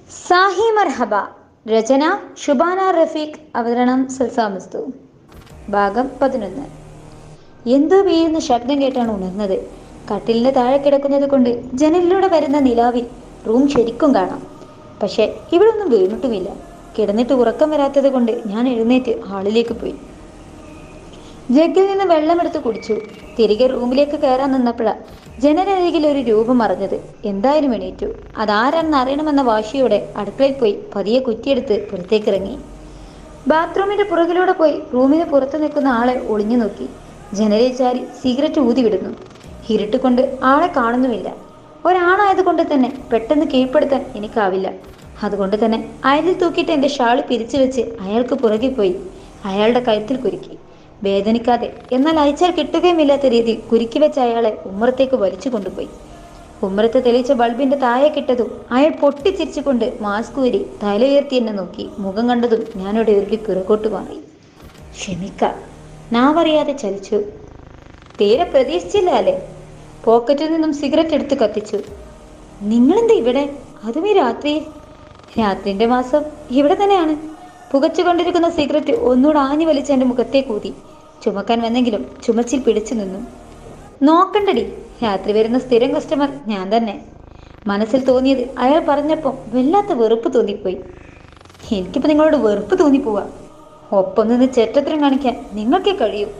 സാഹി മർഹബ രചന ഷുബാന റഫീഖ് അവതരണം സൽസാമസ്തു ഭാഗം പതിനൊന്ന് എന്തോ വീഴുന്ന ശബ്ദം കേട്ടാണ് ഉണർന്നത് കട്ടിലിന് താഴെ കിടക്കുന്നത് കൊണ്ട് ജനലിലൂടെ വരുന്ന നിലാവിൽ റൂം ശരിക്കും കാണാം പക്ഷെ ഇവിടെ ഒന്നും വീണിട്ടുമില്ല കിടന്നിട്ട് ഉറക്കം വരാത്തത് കൊണ്ട് ഞാൻ എഴുന്നേറ്റ് ഹാളിലേക്ക് പോയി ജഗ്ഗിൽ നിന്ന് വെള്ളമെടുത്ത് കുടിച്ചു തിരികെ റൂമിലേക്ക് കയറാൻ നിന്നപ്പോഴാ ജനലരികിൽ ഒരു രൂപം അറിഞ്ഞത് എന്തായാലും എണീറ്റു അതാരാണെന്ന് അറിയണമെന്ന വാശിയോടെ അടുക്കളയിൽ പോയി പതിയെ കുറ്റിയെടുത്ത് പുറത്തേക്ക് ഇറങ്ങി ബാത്റൂമിന്റെ പുറകിലൂടെ പോയി റൂമിന് പുറത്ത് നിൽക്കുന്ന ആളെ ഒളിഞ്ഞു നോക്കി ജനലിൽ ചാരി സിഗരറ്റ് ഊതി വിടുന്നു ഇരുട്ട് കൊണ്ട് ആളെ കാണുന്നുമില്ല ഒരാണായതുകൊണ്ട് തന്നെ പെട്ടെന്ന് കീഴ്പ്പെടുത്താൻ എനിക്കാവില്ല അതുകൊണ്ട് തന്നെ അയലിൽ തൂക്കിയിട്ട് എൻ്റെ ഷാള് പിരിച്ചു വെച്ച് അയാൾക്ക് പുറകെ പോയി അയാളുടെ കഴുത്തിൽ കുരുക്കി വേദനിക്കാതെ എന്നാൽ അയച്ചാൽ കിട്ടുകയുമില്ലാത്ത രീതിയിൽ കുരുക്കി വെച്ച അയാളെ ഉമ്മറത്തേക്ക് വലിച്ചു കൊണ്ടുപോയി ഉമ്മറത്ത് തെളിയിച്ച ബൾബിന്റെ താഴെ കിട്ടതും അയാൾ പൊട്ടിച്ചിരിച്ചുകൊണ്ട് മാസ്ക് ഊരി തല ഉയർത്തി എന്നെ നോക്കി മുഖം കണ്ടതും ഞാനവിടെ ഉരുളി പിറകോട്ട് മാറി ക്ഷമിക്ക നാവറിയാതെ ചലിച്ചു തീരെ പ്രതീക്ഷിച്ചില്ല അല്ലേ പോക്കറ്റിൽ നിന്നും സിഗരറ്റ് എടുത്ത് കത്തിച്ചു നിങ്ങളെന്താ ഇവിടെ അതും ഈ രാത്രി രാത്രിന്റെ മാസം ഇവിടെ തന്നെയാണ് പുകച്ചുകൊണ്ടിരിക്കുന്ന സിഗരറ്റ് ഒന്നുകൂടെ ആഞ്ഞു വലിച്ച് എൻ്റെ മുഖത്തേക്ക് ഊതി ചുമക്കാൻ വന്നെങ്കിലും ചുമച്ചിൽ പിടിച്ചു നിന്നു നോക്കണ്ടടി രാത്രി വരുന്ന സ്ഥിരം കസ്റ്റമർ ഞാൻ തന്നെ മനസ്സിൽ തോന്നിയത് അയാൾ പറഞ്ഞപ്പോൾ വല്ലാത്ത വെറുപ്പ് തോന്നിപ്പോയി എനിക്കിപ്പോൾ നിങ്ങളോട് വെറുപ്പ് തോന്നിപ്പോവാ ഒപ്പം നിന്ന് ചെറ്റത്തരം കാണിക്കാൻ നിങ്ങൾക്കേ കഴിയൂ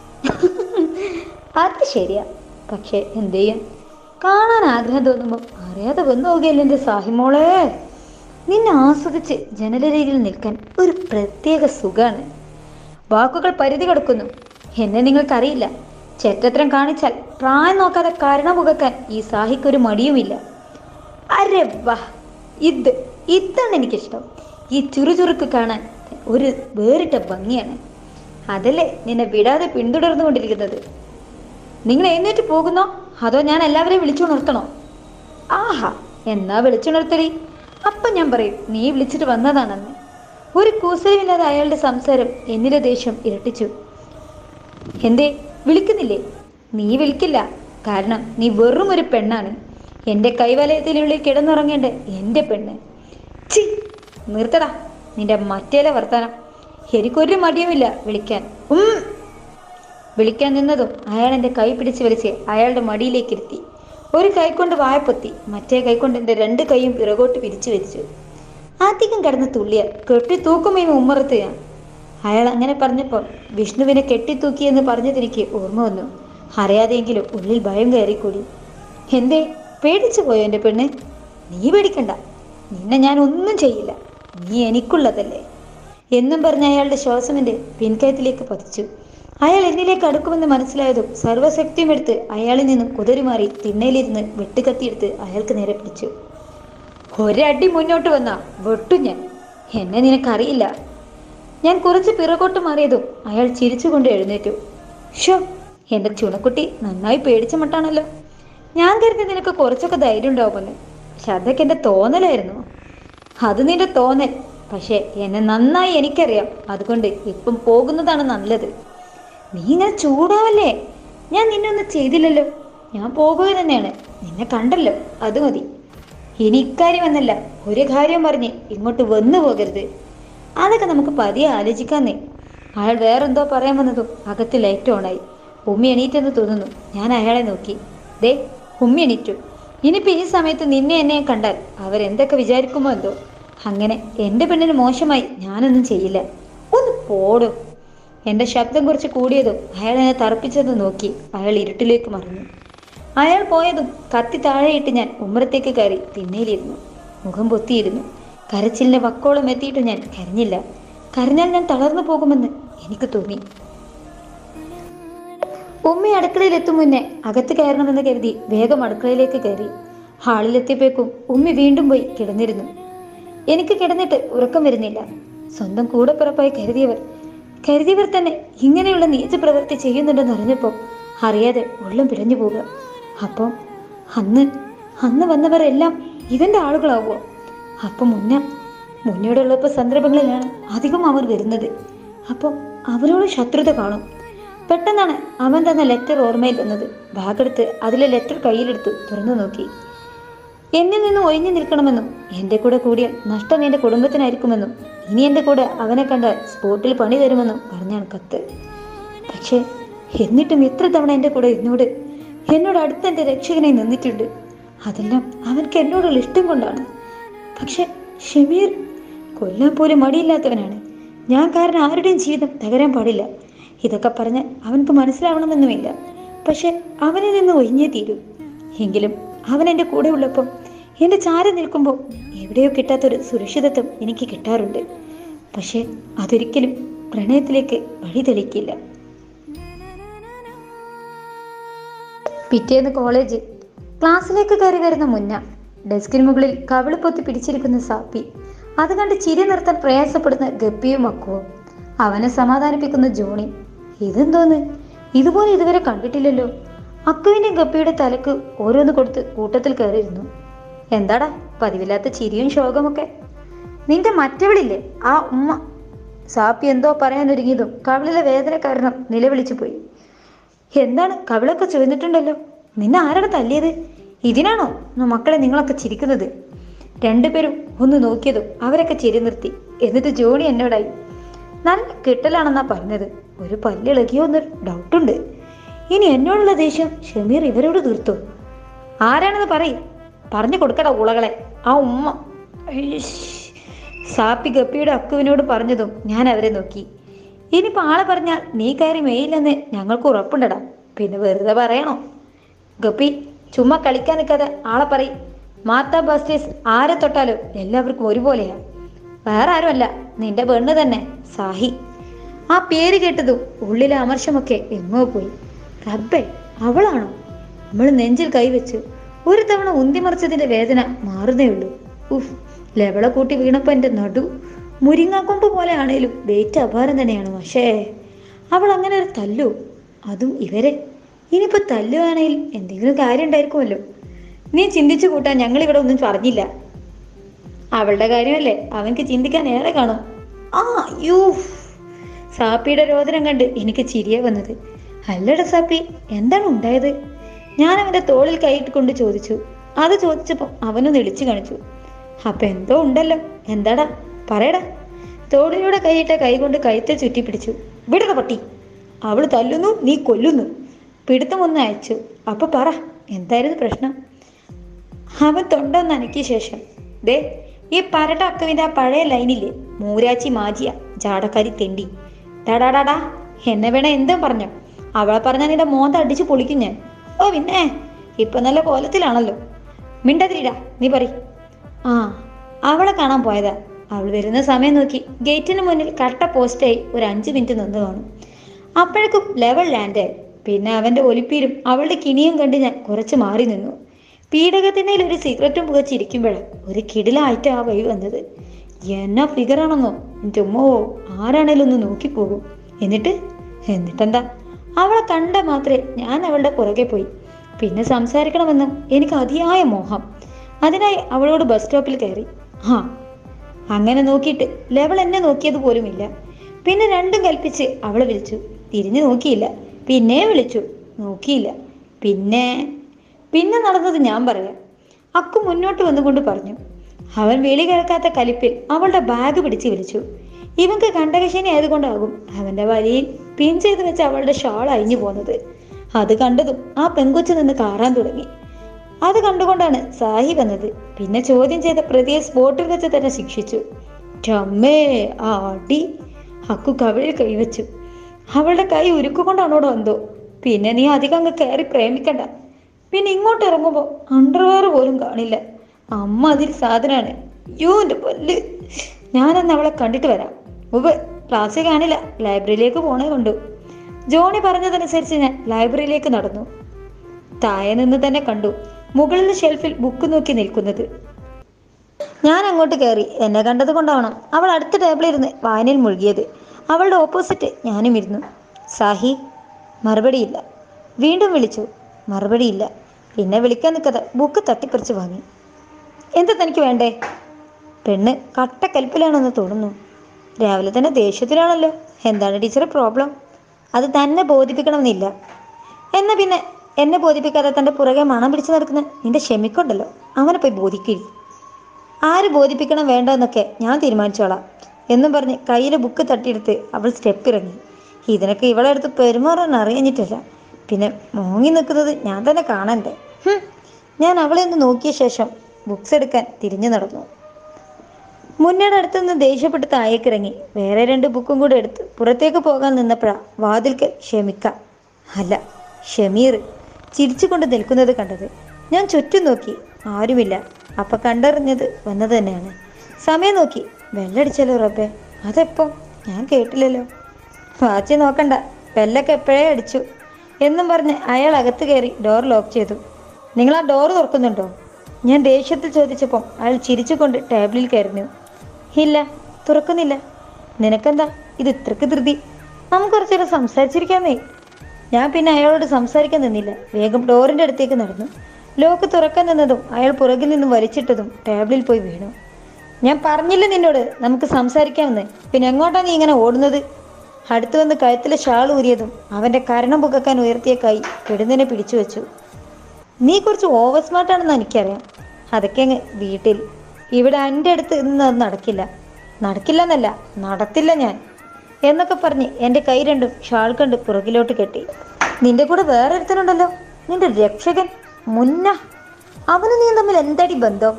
അത് ശരിയാ പക്ഷെ എന്ത് ചെയ്യാൻ കാണാൻ ആഗ്രഹം തോന്നുമ്പോൾ അറിയാതെ വന്നു പോകുകയല്ലേ എൻ്റെ സാഹിമോളെ നിന്നെ ആസ്വദിച്ച് ജനലരികിൽ നിൽക്കാൻ ഒരു പ്രത്യേക സുഖാണ് വാക്കുകൾ പരിധി കടക്കുന്നു എന്നെ നിങ്ങൾക്കറിയില്ല ചെറ്റത്രം കാണിച്ചാൽ പ്രായം നോക്കാതെ കരുണമുഖക്കാൻ ഈ സാഹിക്കൊരു മടിയുമില്ല അരെ വാ ഇത് ഇതാണ് എനിക്കിഷ്ടം ഈ ചുറുചുറുക്ക് കാണാൻ ഒരു വേറിട്ട ഭംഗിയാണ് അതല്ലേ നിന്നെ വിടാതെ പിന്തുടർന്നുകൊണ്ടിരിക്കുന്നത് നിങ്ങൾ എഴുന്നേറ്റ് പോകുന്നോ അതോ ഞാൻ എല്ലാവരെയും വിളിച്ചുണർത്തണോ ആഹാ എന്നാ വിളിച്ചുണർത്തടി അപ്പം ഞാൻ പറയും നീ വിളിച്ചിട്ട് വന്നതാണെന്ന് ഒരു കൂസലുമില്ലാതെ അയാളുടെ സംസാരം എന്നിലെ ദേഷ്യം ഇരട്ടിച്ചു എന്തേ വിളിക്കുന്നില്ലേ നീ വിളിക്കില്ല കാരണം നീ വെറും ഒരു പെണ്ണാണ് എൻ്റെ കൈവലയത്തിനുള്ളിൽ കിടന്നുറങ്ങേണ്ട എൻ്റെ പെണ്ണ് ചി നിർത്തടാ നിന്റെ മറ്റേലെ വർത്താനം എനിക്കൊരു മടിയുമില്ല വിളിക്കാൻ ഉം വിളിക്കാൻ നിന്നതും അയാൾ എൻ്റെ കൈ പിടിച്ച് വലിച്ച് അയാളുടെ മടിയിലേക്ക് ഇരുത്തി ഒരു കൈ കൊണ്ട് വായപ്പൊത്തി മറ്റേ കൈ കൊണ്ട് എൻ്റെ രണ്ട് കൈയും പിറകോട്ട് പിരിച്ചു വെച്ചു അധികം കിടന്ന് തുള്ളിയ കെട്ടി തൂക്കുമേ ഉമ്മറത്ത് ഞാൻ അയാൾ അങ്ങനെ പറഞ്ഞപ്പോൾ വിഷ്ണുവിനെ കെട്ടിത്തൂക്കിയെന്ന് പറഞ്ഞതെനിക്ക് ഓർമ്മ വന്നു അറിയാതെയെങ്കിലും ഉള്ളിൽ ഭയം കയറിക്കൂടി എന്തേ പേടിച്ചു പോയോ എൻ്റെ പെണ്ണ് നീ പേടിക്കണ്ട നിന്നെ ഞാൻ ഒന്നും ചെയ്യില്ല നീ എനിക്കുള്ളതല്ലേ എന്നും പറഞ്ഞ അയാളുടെ ശ്വാസം എൻ്റെ പിൻകയത്തിലേക്ക് പതിച്ചു അയാൾ എന്നിലേക്ക് അടുക്കുമെന്ന് മനസ്സിലായതും സർവ്വശക്തിയും എടുത്ത് അയാളിൽ നിന്നും കുതിരുമാറി തിണ്ണയിലിരുന്ന് വെട്ടുകത്തിയെടുത്ത് അയാൾക്ക് നേരെ പിടിച്ചു ഒരടി മുന്നോട്ട് വന്ന വെട്ടു ഞാൻ എന്നെ നിനക്കറിയില്ല ഞാൻ കുറച്ച് പിറകോട്ട് മാറിയതും അയാൾ ചിരിച്ചുകൊണ്ട് എഴുന്നേറ്റു ഷോ എൻ്റെ ചുണക്കുട്ടി നന്നായി പേടിച്ച മട്ടാണല്ലോ ഞാൻ കരുതി നിനക്ക് കുറച്ചൊക്കെ ധൈര്യം ഉണ്ടാവുമെന്ന് പക്ഷെ അതൊക്കെ എൻ്റെ തോന്നലായിരുന്നു അത് നിന്റെ തോന്നൽ പക്ഷെ എന്നെ നന്നായി എനിക്കറിയാം അതുകൊണ്ട് ഇപ്പം പോകുന്നതാണ് നല്ലത് നീ ഇങ്ങനെ ചൂടാവല്ലേ ഞാൻ നിന്നെ ഒന്നും ചെയ്തില്ലല്ലോ ഞാൻ പോകുക തന്നെയാണ് നിന്നെ കണ്ടല്ലോ അത് മതി ഇനി ഇക്കാര്യം എന്നല്ല ഒരു കാര്യം പറഞ്ഞ് ഇങ്ങോട്ട് വന്നു പോകരുത് അതൊക്കെ നമുക്ക് പതിയെ ആലോചിക്കാന്നേ അയാൾ വേറെന്തോ പറയാൻ വന്നതും അകത്ത് ലൈറ്റ് ഓണായി ഉമ്മി എണീറ്റെന്ന് തോന്നുന്നു ഞാൻ അയാളെ നോക്കി ദേ ഉമ്മി എണീറ്റു ഇനിയിപ്പോൾ ഈ സമയത്ത് നിന്നെ എന്നെ കണ്ടാൽ അവരെന്തൊക്കെ വിചാരിക്കുമോ എന്തോ അങ്ങനെ എൻ്റെ പെണ്ണിന് മോശമായി ഞാനൊന്നും ചെയ്യില്ല ഒന്ന് പോടും എൻ്റെ ശബ്ദം കുറച്ച് കൂടിയതും അയാൾ എന്നെ തറപ്പിച്ചത് നോക്കി അയാൾ ഇരുട്ടിലേക്ക് മറിഞ്ഞു അയാൾ പോയതും കത്തി താഴെയിട്ട് ഞാൻ ഉമ്മറത്തേക്ക് കയറി തിണ്ണയിലിരുന്നു മുഖം പൊത്തിയിരുന്നു കരച്ചിലിന്റെ വക്കോളം എത്തിയിട്ട് ഞാൻ കരഞ്ഞില്ല കരഞ്ഞാൽ ഞാൻ തളർന്നു പോകുമെന്ന് എനിക്ക് തോന്നി ഉമ്മ അടുക്കളയിൽ എത്തും മുന്നേ അകത്ത് കയറണമെന്ന് കരുതി വേഗം അടുക്കളയിലേക്ക് കയറി ഹാളിലെത്തിയപ്പോഴേക്കും ഉമ്മി വീണ്ടും പോയി കിടന്നിരുന്നു എനിക്ക് കിടന്നിട്ട് ഉറക്കം വരുന്നില്ല സ്വന്തം കൂടപ്പിറപ്പായി കരുതിയവർ കരുതിയവർ തന്നെ ഇങ്ങനെയുള്ള നീച്ച പ്രവൃത്തി ചെയ്യുന്നുണ്ടെന്ന് അറിഞ്ഞപ്പോൾ അറിയാതെ ഉള്ളം പിടഞ്ഞു പോവുക അപ്പം അന്ന് അന്ന് വന്നവർ എല്ലാം ഇവന്റെ ആളുകളാവുമോ അപ്പം മുന്ന മുന്നോടുള്ളപ്പോൾ സന്ദർഭങ്ങളിലാണ് അധികം അവർ വരുന്നത് അപ്പം അവരോട് ശത്രുത കാണും പെട്ടെന്നാണ് അവൻ തന്ന ലെറ്റർ ഓർമ്മയിൽ വന്നത് ബാഗെടുത്ത് അതിലെ ലെറ്റർ കയ്യിലെടുത്തു തുറന്നു നോക്കി എന്നിൽ നിന്ന് ഒഴിഞ്ഞു നിൽക്കണമെന്നും എൻ്റെ കൂടെ കൂടിയാൽ നഷ്ടം എൻ്റെ കുടുംബത്തിനായിരിക്കുമെന്നും ഇനി എൻ്റെ കൂടെ അവനെ കണ്ടാൽ സ്പോട്ടിൽ പണി തരുമെന്നും പറഞ്ഞാണ് കത്ത് പക്ഷേ എന്നിട്ടും എത്ര തവണ എൻ്റെ കൂടെ എന്നോട് എന്നോട് അടുത്ത് എൻ്റെ രക്ഷകനായി നിന്നിട്ടുണ്ട് അതെല്ലാം അവൻക്ക് എന്നോടുള്ള ഇഷ്ടം കൊണ്ടാണ് പക്ഷെ ഷമീർ കൊല്ലാൻ പോലും മടിയില്ലാത്തവനാണ് ഞാൻ കാരണം ആരുടെയും ജീവിതം തകരാൻ പാടില്ല ഇതൊക്കെ പറഞ്ഞ് അവൻക്ക് മനസ്സിലാവണമെന്നുമില്ല പക്ഷെ അവനിൽ നിന്ന് ഒഴിഞ്ഞേ തീരൂ എങ്കിലും അവൻ എൻ്റെ കൂടെ ഉള്ളപ്പോൾ എൻ്റെ ചാര നിൽക്കുമ്പോൾ എവിടെയോ കിട്ടാത്തൊരു സുരക്ഷിതത്വം എനിക്ക് കിട്ടാറുണ്ട് പക്ഷെ അതൊരിക്കലും പ്രണയത്തിലേക്ക് വഴി തെളിക്കില്ല പിറ്റേന്ന് കോളേജ് ക്ലാസ്സിലേക്ക് കയറി വരുന്ന മുന്ന ഡെസ്കിന് മുകളിൽ കവിള് പൊത്തി പിടിച്ചിരിക്കുന്ന സാപ്പി അത് കണ്ട് ചിരി നിർത്താൻ പ്രയാസപ്പെടുന്ന ഗപ്പിയും മക്കുവും അവനെ സമാധാനിപ്പിക്കുന്ന ജോണി ഇതെന്തോന്ന് ഇതുപോലെ ഇതുവരെ കണ്ടിട്ടില്ലല്ലോ അക്കുവിന്റെ ഗപ്പിയുടെ തലക്ക് ഓരോന്ന് കൊടുത്ത് കൂട്ടത്തിൽ കയറിയിരുന്നു എന്താടാ പതിവില്ലാത്ത ചിരിയും ശോകമൊക്കെ നിന്റെ മറ്റവളില്ലേ ആ ഉമ്മ സാപ്പി എന്തോ പറയാനൊരുങ്ങിയതും കവിളിലെ വേദന കാരണം നിലവിളിച്ചു പോയി എന്താണ് കവിളൊക്കെ ചുവന്നിട്ടുണ്ടല്ലോ നിന്നെ ആരാണ് തല്ലിയത് ഇതിനാണോ ന- മക്കളെ നിങ്ങളൊക്കെ ചിരിക്കുന്നത് രണ്ടുപേരും ഒന്ന് നോക്കിയതും അവരൊക്കെ ചിരി നിർത്തി എന്നിട്ട് ജോണി എന്നോടായി നല്ല കിട്ടലാണെന്നാ പറഞ്ഞത് ഒരു പല്ലിളകിയോ എന്നൊരു ഡൗട്ടുണ്ട് ഇനി എന്നോടുള്ള ദേഷ്യം ഷമീർ ഇവരോട് തീർത്തു ആരാണെന്ന് പറയും പറഞ്ഞു കൊടുക്കട ഉളകളെ ആ ഉമ്മ ഇഷ്. സാപ്പി ഗപ്പിയുടെ അക്കുവിനോട് പറഞ്ഞതും ഞാൻ അവരെ നോക്കി ഇനിയിപ്പോൾ ആളെ പറഞ്ഞാൽ നീ കയറി മേയില്ലെന്ന് ഞങ്ങൾക്ക് ഉറപ്പുണ്ടടാ പിന്നെ വെറുതെ പറയണോ ഗപ്പി ചുമ്മാ കളിക്കാൻ നിൽക്കാതെ ആളെ പറയും മാതാ ബാസ്റ്റേഴ്സ് ആരെ തൊട്ടാലും എല്ലാവർക്കും ഒരുപോലെയാ വേറെ ആരുമല്ല നിന്റെ പെണ്ണ് തന്നെ സാഹി ആ പേര് കേട്ടതും ഉള്ളിലെ അമർഷമൊക്കെ എങ്ങോ പോയി റബ്ബേ അവളാണോ നമ്മൾ നെഞ്ചിൽ കൈവച്ചു ഒരു തവണ ഉന്തിമറിച്ചതിന്റെ വേദന മാറുന്നേ ഉള്ളൂ ഉഫ് ലെവള കൂട്ടി വീണപ്പോ എന്റെ നടു മുരിങ്ങാക്കൊമ്പ് പോലെ ആണേലും വെയിറ്റ് അപാരം തന്നെയാണ് പക്ഷേ അവൾ അങ്ങനെ ഒരു തല്ലു അതും ഇവരെ ഇനിയിപ്പോ തല്ലുവാണെങ്കിൽ എന്തെങ്കിലും കാര്യം ഉണ്ടായിരിക്കുമല്ലോ നീ ചിന്തിച്ചു കൂട്ടാൻ ഞങ്ങൾ ഇവിടെ ഒന്നും പറഞ്ഞില്ല അവളുടെ കാര്യമല്ലേ അവൻക്ക് ചിന്തിക്കാൻ ഏറെ കാണും ആ യൂ സാപ്പിയുടെ രോദനം കണ്ട് എനിക്ക് ചിരിയ വന്നത് അല്ലട സാപ്പി എന്താണ് ഉണ്ടായത് ഞാൻ അവന്റെ തോളിൽ കൈയിട്ട് കൊണ്ട് ചോദിച്ചു അത് ചോദിച്ചപ്പോൾ അവനും നെളിച്ചു കാണിച്ചു അപ്പൊ എന്തോ ഉണ്ടല്ലോ എന്താടാ പറയടാ തോളിലൂടെ കൈയിട്ട കൈ കൊണ്ട് കഴുത്തെ ചുറ്റി പിടിച്ചു വിടുക പട്ടി അവള് തല്ലുന്നു നീ കൊല്ലുന്നു പിടുത്തം ഒന്ന് അയച്ചു അപ്പൊ പറ എന്തായിരുന്നു പ്രശ്നം അവൻ തൊണ്ടൊന്ന് അനക്കിയ ശേഷം ദേ ഈ പരട്ട അക്കവിന്റെ ആ പഴയ ലൈനില്ലേ മൂരാച്ചി മാജിയ ജാടക്കാരി തെണ്ടി ടാടാടാടാ എന്നെ വേണ എന്തും പറഞ്ഞോ അവളെ പറഞ്ഞാൽ നിന്റെ മോന്ത അടിച്ച് പൊളിക്കും ഞാൻ ഓ പിന്നെ ഇപ്പൊ നല്ല കോലത്തിലാണല്ലോ മിണ്ടതിരിടാ നീ പറ ആ അവളെ കാണാൻ പോയതാ അവൾ വരുന്ന സമയം നോക്കി ഗേറ്റിന് മുന്നിൽ കട്ട പോസ്റ്റായി ഒരു അഞ്ച് മിനിറ്റ് നിന്ന് കാണും അപ്പോഴേക്കും ലെവൽ ലാൻഡായി പിന്നെ അവന്റെ ഒലിപ്പീരും അവളുടെ കിണിയും കണ്ട് ഞാൻ കുറച്ച് മാറി നിന്നു പീഡകത്തിനയിൽ ഒരു സിഗരറ്റും പുകച്ചിരിക്കുമ്പോഴാണ് ഒരു കിടിലായിട്ട് ആ വഴി വന്നത് എന്നാ ഫിഗറാണെന്നോ എൻ്റെ ഉമ്മോ ആരാണേലും ഒന്ന് നോക്കിപ്പോകും എന്നിട്ട് എന്നിട്ടെന്താ അവളെ കണ്ട മാത്രമേ ഞാൻ അവളുടെ പുറകെ പോയി പിന്നെ സംസാരിക്കണമെന്നും എനിക്ക് അതിയായ മോഹം അതിനായി അവളോട് ബസ് സ്റ്റോപ്പിൽ കയറി ആ അങ്ങനെ നോക്കിയിട്ട് ലെവൽ എന്നെ നോക്കിയത് പോലുമില്ല പിന്നെ രണ്ടും കൽപ്പിച്ച് അവളെ വിളിച്ചു തിരിഞ്ഞു നോക്കിയില്ല പിന്നെ വിളിച്ചു നോക്കിയില്ല പിന്നെ പിന്നെ നടന്നത് ഞാൻ പറയാം അക്കു മുന്നോട്ട് വന്നുകൊണ്ട് പറഞ്ഞു അവൻ വെളി കിടക്കാത്ത കലിപ്പിൽ അവളുടെ ബാഗ് പിടിച്ച് വിളിച്ചു ഇവൻക്ക് കണ്ടകശനി ആയതുകൊണ്ടാകും അവന്റെ വലിയിൽ പിൻ ചെയ്ത് വെച്ച് അവളുടെ ഷാൾ അഴിഞ്ഞു പോന്നത് അത് കണ്ടതും ആ പെങ്കൊച്ചു നിന്ന് കാറാൻ തുടങ്ങി അത് കണ്ടുകൊണ്ടാണ് സാഹി വന്നത് പിന്നെ ചോദ്യം ചെയ്ത പ്രതിയെ സ്പോട്ടിൽ വെച്ച് തന്നെ ശിക്ഷിച്ചു ടമ്മേ ആ അടി അക്കു കവിളിൽ കൈവച്ചു അവളുടെ കൈ ഉരുക്കുകൊണ്ടാണോടോ എന്തോ പിന്നെ നീ അധികം അങ്ങ് കയറി പ്രേമിക്കണ്ട പിന്നെ ഇങ്ങോട്ട് ഇറങ്ങുമ്പോൾ അണ്ടർവെയർ പോലും കാണില്ല അമ്മ അതിൽ സാധനമാണ് യോ എൻ്റെ പൊല്ല് ഞാനന്ന് അവളെ കണ്ടിട്ട് വരാം ഉവ് ക്ലാസ്സിൽ കാണില്ല ലൈബ്രറിയിലേക്ക് പോണേ കൊണ്ടു ജോണി പറഞ്ഞതനുസരിച്ച് ഞാൻ ലൈബ്രറിയിലേക്ക് നടന്നു താഴെ നിന്ന് തന്നെ കണ്ടു മുകളിലെ ഷെൽഫിൽ ബുക്ക് നോക്കി നിൽക്കുന്നത് ഞാൻ അങ്ങോട്ട് കയറി എന്നെ കണ്ടത് കൊണ്ടാവണം അവൾ അടുത്ത ടേബിളിൽ ഇരുന്ന് വായനയിൽ മുഴുകിയത് അവളുടെ ഓപ്പോസിറ്റ് ഞാനും ഇരുന്നു സാഹി മറുപടിയില്ല വീണ്ടും വിളിച്ചു മറുപടിയില്ല പിന്നെ വിളിക്കാൻ നിൽക്കാതെ ബുക്ക് തട്ടിപ്പറിച്ച് വാങ്ങി എന്താ തനിക്ക് വേണ്ടേ പെണ്ണ് കട്ടക്കൽപ്പിലാണെന്ന് തോന്നുന്നു രാവിലെ തന്നെ ദേഷ്യത്തിലാണല്ലോ എന്താണ് ടീച്ചറെ പ്രോബ്ലം അത് തന്നെ ബോധിപ്പിക്കണമെന്നില്ല എന്നാ പിന്നെ എന്നെ ബോധിപ്പിക്കാതെ തൻ്റെ പുറകെ മണം പിടിച്ചു നടക്കുന്ന നിന്റെ ക്ഷമിക്കുണ്ടല്ലോ അവനെ പോയി ബോധിക്കില്ല ആര് ബോധിപ്പിക്കണം വേണ്ടെന്നൊക്കെ ഞാൻ തീരുമാനിച്ചോളാം എന്നും പറഞ്ഞ് കയ്യിലെ ബുക്ക് തട്ടിയെടുത്ത് അവൾ സ്റ്റെപ്പ് ഇറങ്ങി ഇതിനൊക്കെ ഇവളെ അടുത്ത് പെരുമാറാൻ അറിയഞ്ഞിട്ടില്ല പിന്നെ മോങ്ങി നിൽക്കുന്നത് ഞാൻ തന്നെ കാണണ്ടേ ഹും. ഞാൻ അവളെ ഒന്ന് നോക്കിയ ശേഷം ബുക്സ് എടുക്കാൻ തിരിഞ്ഞു നടന്നു മുന്നയുടെ അടുത്ത് നിന്ന് ദേഷ്യപ്പെട്ട് താഴേക്കിറങ്ങി വേറെ രണ്ട് ബുക്കും കൂടെ എടുത്ത് പുറത്തേക്ക് പോകാൻ നിന്നപ്പോഴാ വാതിൽക്കൽ ഷമിക്ക അല്ല ഷമീർ ചിരിച്ചുകൊണ്ട് നിൽക്കുന്നത് കണ്ടത് ഞാൻ ചുറ്റും നോക്കി ആരുമില്ല അപ്പൊ കണ്ടറിഞ്ഞത് വന്നത് തന്നെയാണ് സമയം നോക്കി വെള്ളടിച്ചല്ലോ റബ്ബേ അതെപ്പോ ഞാൻ കേട്ടില്ലല്ലോ വാച്ചി നോക്കണ്ട ബെല്ലൊക്കെ എപ്പോഴേ അടിച്ചു എന്നും പറഞ്ഞ് അയാൾ അകത്ത് കയറി ഡോർ ലോക്ക് ചെയ്തു നിങ്ങൾ ആ ഡോർ തുറക്കുന്നുണ്ടോ ഞാൻ ദേഷ്യത്തിൽ ചോദിച്ചപ്പം അയാൾ ചിരിച്ചുകൊണ്ട് ടേബിളിൽ കയറിഞ്ഞു ഇല്ല തുറക്കുന്നില്ല നിനക്കെന്താ ഇത് ഇത്രക്ക് ധൃതി നമുക്ക് കുറച്ചേരം സംസാരിച്ചിരിക്കാമേ ഞാൻ പിന്നെ അയാളോട് സംസാരിക്കാൻ നിന്നില്ല വേഗം ഡോറിന്റെ അടുത്തേക്ക് നടന്നു ലോക്ക് തുറക്കാൻ നിന്നതും അയാൾ പുറകിൽ നിന്നും വലിച്ചിട്ടതും ടേബിളിൽ പോയി വീണു ഞാൻ പറഞ്ഞില്ല നിന്നോട് നമുക്ക് സംസാരിക്കാമെന്ന് പിന്നെ എങ്ങോട്ടാ നീ ഇങ്ങനെ ഓടുന്നത് അടുത്തു വന്ന് കഴുത്തിലെ ഷാൾ ഊരിയതും അവന്റെ കരണം പുകക്കാൻ ഉയർത്തിയ കൈ പെടുന്നതിനെ പിടിച്ചു വെച്ചു നീ കുറച്ച് ഓവർ സ്മാർട്ടാണെന്ന് എനിക്കറിയാം അതൊക്കെ അങ്ങ് വീട്ടിൽ ഇവിടെ എൻ്റെ അടുത്ത് നിന്ന് അത് നടക്കില്ല നടക്കില്ല എന്നല്ല നടത്തില്ല ഞാൻ എന്നൊക്കെ പറഞ്ഞ് എൻ്റെ കൈ രണ്ടും ഷാൾ കണ്ട് പുറകിലോട്ട് കെട്ടി നിന്റെ കൂടെ വേറെ ഒരുത്തനുണ്ടല്ലോ നിന്റെ രക്ഷകൻ മുന്ന അവന് നീ തമ്മിൽ എന്താടി ബന്ധം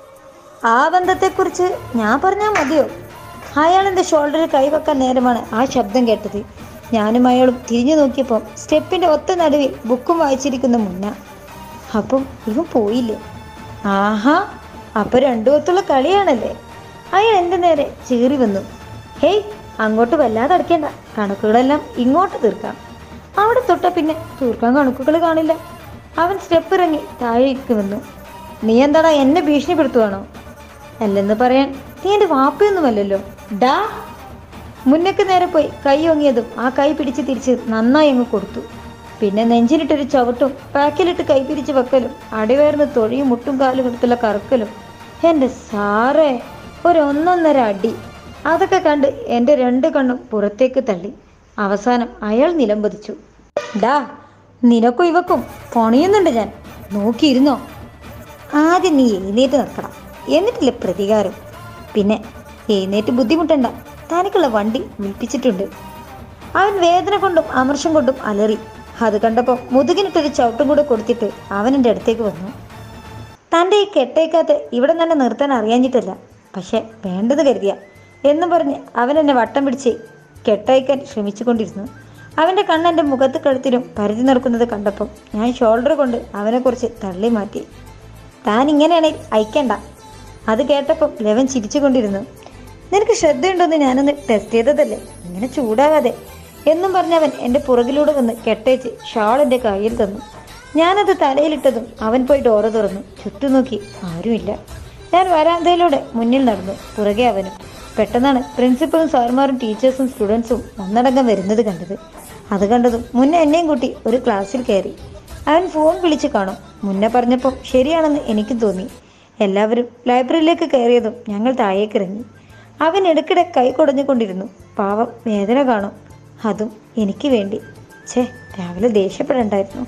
ആ ബന്ധത്തെക്കുറിച്ച് ഞാൻ പറഞ്ഞാൽ മതിയോ അയാൾ എൻ്റെ ഷോൾഡറിൽ കൈവെക്കാൻ നേരമാണ് ആ ശബ്ദം കേട്ടത് ഞാനും അയാളും തിരിഞ്ഞു നോക്കിയപ്പോൾ സ്റ്റെപ്പിൻ്റെ ഒത്ത നടുവിൽ ബുക്കും വായിച്ചിരിക്കുന്ന മുന്ന അപ്പം ഇവൻ പോയില്ലേ ആഹാ അപ്പൊ രണ്ടു ഒത്തുള്ള കളിയാണല്ലേ അയാൾ എൻ്റെ നേരെ ചീറി വന്നു ഹേയ് അങ്ങോട്ട് വല്ലാതെ അടയ്ക്കേണ്ട കണക്കുകളെല്ലാം ഇങ്ങോട്ട് തീർക്കാം അവിടെ തൊട്ട പിന്നെ തീർക്കാൻ കണക്കുകൾ കാണില്ല അവൻ സ്റ്റെപ്പ് ഇറങ്ങി താഴേക്ക് വന്നു നീ എന്താടാ എന്നെ ഭീഷണിപ്പെടുത്തുവാണോ അല്ലെന്ന് പറയാൻ നീ എൻ്റെ വാപ്പയൊന്നുമല്ലല്ലോ ഡാ മുന്നേക്ക് നേരെ പോയി കൈ ഒങ്ങിയതും ആ കൈ പിടിച്ച് തിരിച്ച് നന്നായി അങ്ങ് കൊടുത്തു പിന്നെ നെഞ്ചിലിട്ടൊരു ചവിട്ടും പാക്കിലിട്ട് കൈ പിരിച്ച് വെക്കലും അടിവേർന്ന് തൊഴിയും മുട്ടും കാലും എടുത്തുള്ള കറക്കലും എൻ്റെ സാറേ ഒരു ഒന്നൊന്നര അടി അതൊക്കെ കണ്ട് എൻ്റെ രണ്ട് കണ്ണും പുറത്തേക്ക് തള്ളി അവസാനം അയാൾ നിലംപതിച്ചു ഡാ നിനക്കും ഇവക്കും പണിയുന്നുണ്ട് ഞാൻ നോക്കിയിരുന്നോ ആദ്യം നീ എഴുന്നേറ്റ് നിൽക്കണം എന്നിട്ടില്ലേ പ്രതികാരം പിന്നെ എഴുന്നേറ്റ് ബുദ്ധിമുട്ടണ്ട തനിക്കുള്ള വണ്ടി വിളിപ്പിച്ചിട്ടുണ്ട് അവൻ വേദന കൊണ്ടും അമർഷം കൊണ്ടും അലറി അത് കണ്ടപ്പോൾ മുതുകിനിട്ടൊരു ചവിട്ടും കൂടെ കൊടുത്തിട്ട് അവൻ എൻ്റെ അടുത്തേക്ക് വന്നു തൻ്റെ ഈ കെട്ടേക്കാത്ത് ഇവിടെ തന്നെ നിർത്താൻ അറിയാഞ്ഞിട്ടല്ല പക്ഷെ വേണ്ടത് കരുതിയ എന്നും പറഞ്ഞ് അവൻ എന്നെ വട്ടം പിടിച്ച് കെട്ടയക്കാൻ ശ്രമിച്ചുകൊണ്ടിരുന്നു അവൻ്റെ കണ്ണ് എൻ്റെ മുഖത്ത് കഴുത്തിലും പരുതി നിൽക്കുന്നത് കണ്ടപ്പം ഞാൻ ഷോൾഡർ കൊണ്ട് അവനെക്കുറിച്ച് തള്ളി മാറ്റി താൻ ഇങ്ങനെയാണെങ്കിൽ അയക്കണ്ട അത് കേട്ടപ്പം ലെവൻ ചിരിച്ചുകൊണ്ടിരുന്നു നിനക്ക് ശ്രദ്ധയുണ്ടോന്ന് ഞാനൊന്ന് ടെസ്റ്റ് ചെയ്തതല്ലേ ഇങ്ങനെ ചൂടാകാതെ എന്നും പറഞ്ഞവൻ എൻ്റെ പുറകിലൂടെ വന്ന് കെട്ടേച്ച് ഷാൾ എൻ്റെ കയ്യിൽ തന്നു ഞാനത് തലയിലിട്ടതും അവൻ പോയി ഡോറ് തുറന്നു ചുറ്റും നോക്കി ആരുമില്ല ഞാൻ വരാന്തയിലൂടെ മുന്നിൽ നടന്നു പുറകെ അവനും പെട്ടെന്നാണ് പ്രിൻസിപ്പലും സാറുമാരും ടീച്ചേഴ്സും സ്റ്റുഡൻസും ഒന്നടങ്കം വരുന്നത് കണ്ടത് അത് കണ്ടതും മുന്നേ എന്നെയും കൂട്ടി ഒരു ക്ലാസ്സിൽ കയറി അവൻ ഫോൺ വിളിച്ച് കാണും മുന്നേ പറഞ്ഞപ്പോൾ ശരിയാണെന്ന് എനിക്കും തോന്നി എല്ലാവരും ലൈബ്രറിയിലേക്ക് കയറിയതും ഞങ്ങൾ താഴേക്കിറങ്ങി അവൻ ഇടയ്ക്കിടെ കൈ കുടഞ്ഞുകൊണ്ടിരുന്നു പാവം വേദന കാണും അതും എനിക്ക് വേണ്ടി ഛേ രാവിലെ ദേഷ്യപ്പെടണ്ടായിരുന്നു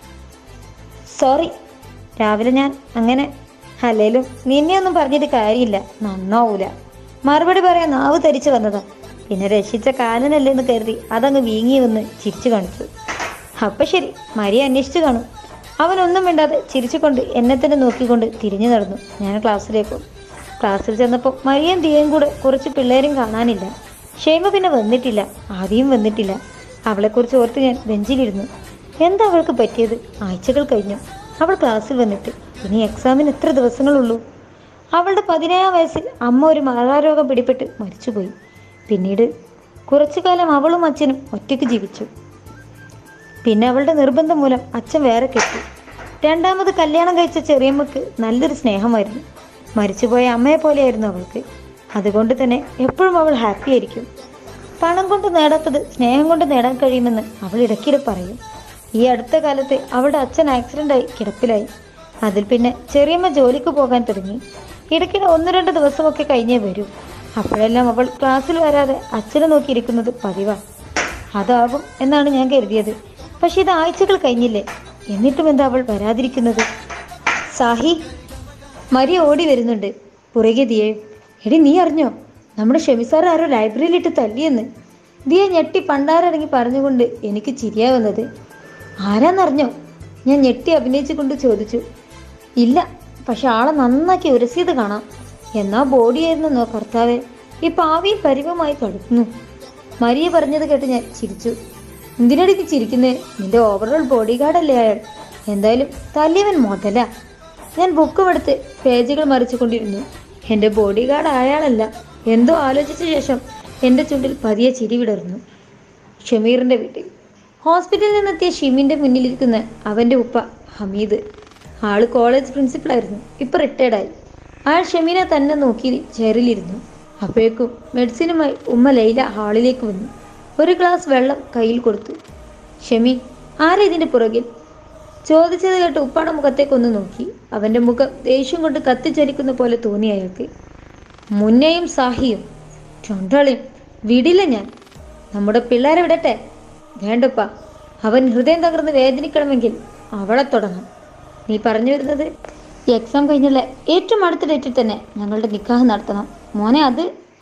സോറി രാവിലെ ഞാൻ അങ്ങനെ അല്ലേലും നിന്നെ ഒന്നും പറഞ്ഞിട്ട് കാര്യമില്ല നന്നാവൂല മറുപടി പറയാൻ നാവ് തരിച്ചു വന്നതാ പിന്നെ രക്ഷിച്ച കാലനല്ലേ എന്ന് കരുതി അതങ്ങ് വീങ്ങി വന്ന് ചിരിച്ചു കാണിച്ചു അപ്പൊ ശരി മരിയ അന്വേഷിച്ചു കാണും അവനൊന്നും മിണ്ടാതെ ചിരിച്ചുകൊണ്ട് എന്നെ തന്നെ നോക്കിക്കൊണ്ട് തിരിഞ്ഞു നടന്നു ഞാൻ ക്ലാസ്സിലേക്ക് ക്ലാസ്സിൽ ചെന്നപ്പോൾ മരിയയും ദിയയും കൂടെ കുറച്ച് പിള്ളേരും കാണാനില്ല ക്ഷേമ പിന്നെ വന്നിട്ടില്ല ആദ്യം വന്നിട്ടില്ല അവളെക്കുറിച്ച് ഓർത്ത് ഞാൻ ബെഞ്ചിലിരുന്നു എന്താ അവൾക്ക് പറ്റിയത് ആഴ്ചകൾ കഴിഞ്ഞു അവൾ ക്ലാസ്സിൽ വന്നിട്ട് ഇനി എക്സാമിന് എത്ര ദിവസങ്ങളുള്ളൂ അവളുടെ പതിനേഴാം വയസ്സിൽ അമ്മ ഒരു മാറാരോഗം പിടിപെട്ട് മരിച്ചുപോയി പിന്നീട് കുറച്ചു കാലം അവളും അച്ഛനും ഒറ്റയ്ക്ക് ജീവിച്ചു പിന്നെ അവളുടെ നിർബന്ധം മൂലം അച്ഛൻ വേറെ കെട്ടി രണ്ടാമത് കല്യാണം കഴിച്ച ചെറിയമ്മക്ക് നല്ലൊരു സ്നേഹമായിരുന്നു മരിച്ചുപോയ അമ്മയെ പോലെയായിരുന്നു അവൾക്ക് അതുകൊണ്ട് തന്നെ എപ്പോഴും അവൾ ഹാപ്പി ആയിരിക്കും പണം കൊണ്ട് നേടാത്തത് സ്നേഹം കൊണ്ട് നേടാൻ കഴിയുമെന്ന് അവൾ ഇടയ്ക്കിടെ പറയും ഈ അടുത്ത കാലത്ത് അവളുടെ അച്ഛൻ ആക്സിഡൻ്റായി കിടപ്പിലായി അതിൽ പിന്നെ ചെറിയമ്മ ജോലിക്ക് പോകാൻ തുടങ്ങി ഇടയ്ക്കിടെ ഒന്ന് രണ്ട് ദിവസമൊക്കെ കഴിഞ്ഞേ വരൂ അപ്പോഴെല്ലാം അവൾ ക്ലാസ്സിൽ വരാതെ അച്ഛനെ നോക്കിയിരിക്കുന്നത് പതിവാ അതാകും എന്നാണ് ഞാൻ കരുതിയത് പക്ഷെ ഇത് ആഴ്ചകൾ കഴിഞ്ഞില്ലേ എന്നിട്ടും എന്താ അവൾ വരാതിരിക്കുന്നത് സാഹി മരിയ ഓടി വരുന്നുണ്ട് പുറകെ ദിയെ എടി നീ അറിഞ്ഞോ നമ്മുടെ ഷെമിസാർ ആരോ ലൈബ്രറിയിലിട്ട് തല്ലിയെന്ന് ദിയ ഞെട്ടി പണ്ടാരടങ്ങി പറഞ്ഞുകൊണ്ട് എനിക്ക് ചിരിയാ വന്നത് ആരാന്നറിഞ്ഞോ ഞാൻ ഞെട്ടി അഭിനയിച്ചുകൊണ്ട് ചോദിച്ചു ഇല്ല പക്ഷെ ആളെ നന്നാക്കി ഉരസിയത് കാണാം എന്നാ ബോഡിയായിരുന്നോ കർത്താവെ ഈ പാവി പരിവമായി കടുക്കുന്നു മരിയ പറഞ്ഞത് കേട്ട് ഞാൻ ചിരിച്ചു എന്തിനടി നീ ചിരിക്കുന്നേ നിന്റെ ഓവറോൾ ബോഡി ഗാർഡല്ലേ അയാൾ എന്തായാലും തല്ലിയവൻ മുതല ഞാൻ ബുക്കും എടുത്ത് പേജുകൾ മറിച്ചുകൊണ്ടിരുന്നു എൻ്റെ ബോഡി ഗാർഡ് അയാളല്ല എന്തോ ആലോചിച്ച ശേഷം എൻ്റെ ചുണ്ടിൽ പതിയെ ചിരി വിടർന്നു ഷമീറിൻ്റെ വീട്ടിൽ ഹോസ്പിറ്റലിൽ നിന്നെത്തിയ ഷിമിൻ്റെ മുന്നിലിരിക്കുന്ന അവൻ്റെ ഉപ്പ ഹമീദ് ആള് കോളേജ് പ്രിൻസിപ്പളായിരുന്നു ഇപ്പം റിട്ടയർഡായി അയാൾ ഷമീനെ തന്നെ നോക്കി ചെയറിലിരുന്നു അപ്പോഴേക്കും മെഡിസിനുമായി ഉമ്മ ലൈല ഹാളിലേക്ക് വന്നു ഒരു ഗ്ലാസ് വെള്ളം കയ്യിൽ കൊടുത്തു ഷമി ആരാ ഇതിൻ്റെ പുറകിൽ ചോദിച്ചത് കേട്ട് ഉപ്പാടെ മുഖത്തേക്കൊന്ന് നോക്കി അവൻ്റെ മുഖം ദേഷ്യം കൊണ്ട് കത്തിച്ചലിക്കുന്ന പോലെ തോന്നി അയാൾക്ക് മുന്നയും സാഹിയും രണ്ടാളെയും വിടില്ല ഞാൻ നമ്മുടെ പിള്ളേരെ വിടട്ടെ വേണ്ടപ്പ അവൻ ഹൃദയം തകർന്ന് വേദനിക്കണമെങ്കിൽ അവളെ തുടങ്ങാം നീ പറഞ്ഞു വരുന്നത് ഈ എക്സാം കഴിഞ്ഞുള്ള ഏറ്റവും അടുത്ത ഡേറ്റിൽ തന്നെ ഞങ്ങളുടെ നിക്കാഹ് നടത്തണം മോനെ അത്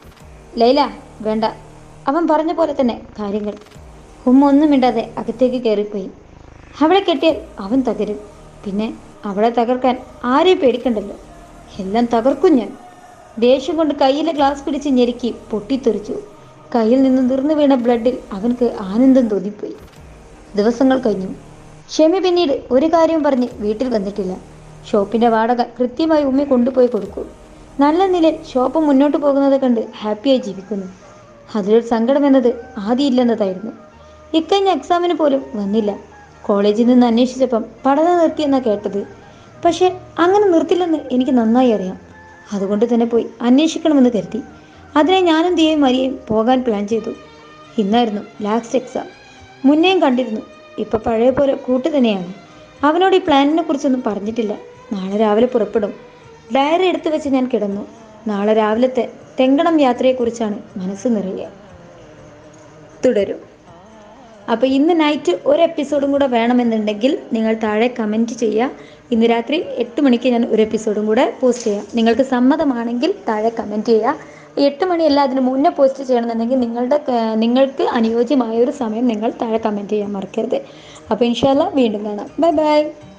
ലൈല വേണ്ട അവൻ പറഞ്ഞ പോലെ തന്നെ കാര്യങ്ങൾ ഉമ്മ ഒന്നും മിണ്ടാതെ അകത്തേക്ക് കയറിപ്പോയി അവളെ കെട്ടിയാൽ അവൻ തകരും പിന്നെ അവളെ തകർക്കാൻ ആരെയും പേടിക്കണ്ടല്ലോ എല്ലാം തകർക്കും ഞാൻ ദേഷ്യം കൊണ്ട് കയ്യിലെ ഗ്ലാസ് പിടിച്ച് ഞെരുക്കി പൊട്ടിത്തെറിച്ചു കയ്യിൽ നിന്ന് നിർന്നു വീണ ബ്ലഡിൽ അവൻക്ക് ആനന്ദം തോന്നിപ്പോയി ദിവസങ്ങൾ കഴിഞ്ഞു ഷെമി പിന്നീട് ഒരു കാര്യവും പറഞ്ഞ് വീട്ടിൽ വന്നിട്ടില്ല ഷോപ്പിന്റെ വാടക കൃത്യമായി ഉമ്മി കൊണ്ടുപോയി കൊടുക്കും നല്ല നിലയിൽ ഷോപ്പ് മുന്നോട്ട് പോകുന്നത് കണ്ട് ഹാപ്പിയായി ജീവിക്കുന്നു അതിലൊരു സങ്കടം എന്നത് ആദ്യമില്ലെന്നതായിരുന്നു ഇക്കഴിഞ്ഞ എക്സാമിന് പോലും വന്നില്ല കോളേജിൽ നിന്ന് അന്വേഷിച്ചപ്പം പഠനം നിർത്തിയെന്നാണ് കേട്ടത് പക്ഷെ അങ്ങനെ നിർത്തില്ലെന്ന് എനിക്ക് നന്നായി അറിയാം അതുകൊണ്ട് തന്നെ പോയി അന്വേഷിക്കണമെന്ന് കരുതി അതിനെ ഞാനും ദിയയും മരിയയും പോകാൻ പ്ലാൻ ചെയ്തു ഇന്നായിരുന്നു ലാസ്റ്റ് എക്സാം മുന്നേയും കണ്ടിരുന്നു ഇപ്പൊ പഴയ പോലെ കൂട്ട് തന്നെയാണ് അവനോട് ഈ പ്ലാനിനെ കുറിച്ചൊന്നും പറഞ്ഞിട്ടില്ല നാളെ രാവിലെ പുറപ്പെടും ഡയറി എടുത്തു വെച്ച് ഞാൻ കിടന്നു നാളെ രാവിലത്തെ തെങ്കണം യാത്രയെക്കുറിച്ചാണ് മനസ്സ് നിറയുക തുടരും അപ്പോൾ ഇന്ന് നൈറ്റ് ഒരു എപ്പിസോഡും കൂടെ വേണമെന്നുണ്ടെങ്കിൽ നിങ്ങൾ താഴെ കമൻറ്റ് ചെയ്യുക ഇന്ന് രാത്രി എട്ട് മണിക്ക് ഞാൻ ഒരു എപ്പിസോഡും കൂടെ പോസ്റ്റ് ചെയ്യാം നിങ്ങൾക്ക് സമ്മതമാണെങ്കിൽ താഴെ കമൻറ്റ് ചെയ്യുക എട്ട് മണിയല്ല അതിന് മുന്നേ പോസ്റ്റ് ചെയ്യണമെന്നുണ്ടെങ്കിൽ നിങ്ങളുടെ ക- നിങ്ങൾക്ക് അനുയോജ്യമായ ഒരു സമയം നിങ്ങൾ താഴെ കമൻറ്റ് ചെയ്യാൻ മറക്കരുത് അപ്പോൾ ഇൻഷാല്ല വീണ്ടും കാണാം ബൈ ബൈ